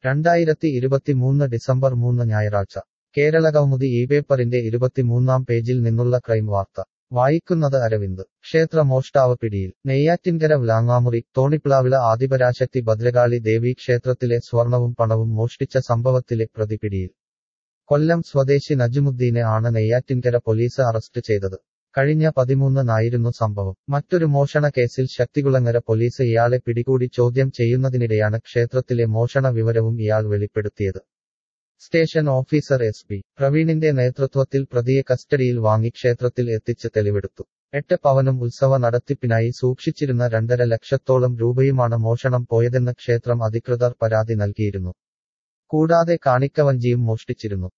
രണ്ടായിരത്തി ഇരുപത്തിമൂന്ന് ഡിസംബർ മൂന്ന് ഞായറാഴ്ച കേരളകൗമുദി ഈ പേപ്പറിന്റെ ഇരുപത്തിമൂന്നാം പേജിൽ നിന്നുള്ള ക്രൈം വാർത്ത വായിക്കുന്നത് അരവിന്ദ് ക്ഷേത്ര മോഷ്ടാവ് പിടിയിൽ നെയ്യാറ്റിൻകര വ്ലാങ്ങാമുറി തോണിപ്ലാവിള ആദിപരാശക്തി ഭദ്രകാളി ദേവി ക്ഷേത്രത്തിലെ സ്വർണവും പണവും മോഷ്ടിച്ച സംഭവത്തിലെ പ്രതി പിടിയിൽ കൊല്ലം സ്വദേശി നജുമുദ്ദീനെ ആണ് നെയ്യാറ്റിൻകര പോലീസ് അറസ്റ്റ് ചെയ്തത് കഴിഞ്ഞ പതിമൂന്നിനായിരുന്നു സംഭവം മറ്റൊരു മോഷണ കേസിൽ ശക്തികുളങ്ങര പോലീസ് ഇയാളെ പിടികൂടി ചോദ്യം ചെയ്യുന്നതിനിടെയാണ് ക്ഷേത്രത്തിലെ മോഷണ വിവരവും ഇയാൾ വെളിപ്പെടുത്തിയത് സ്റ്റേഷൻ ഓഫീസർ എസ് പി പ്രവീണിന്റെ നേതൃത്വത്തിൽ പ്രതിയെ കസ്റ്റഡിയിൽ വാങ്ങി ക്ഷേത്രത്തിൽ എത്തിച്ച് തെളിവെടുത്തു എട്ട് പവനും ഉത്സവ നടത്തിപ്പിനായി സൂക്ഷിച്ചിരുന്ന രണ്ടര ലക്ഷത്തോളം രൂപയുമാണ് മോഷണം പോയതെന്ന് ക്ഷേത്രം അധികൃതർ പരാതി നൽകിയിരുന്നു കൂടാതെ കാണിക്കവഞ്ചിയും മോഷ്ടിച്ചിരുന്നു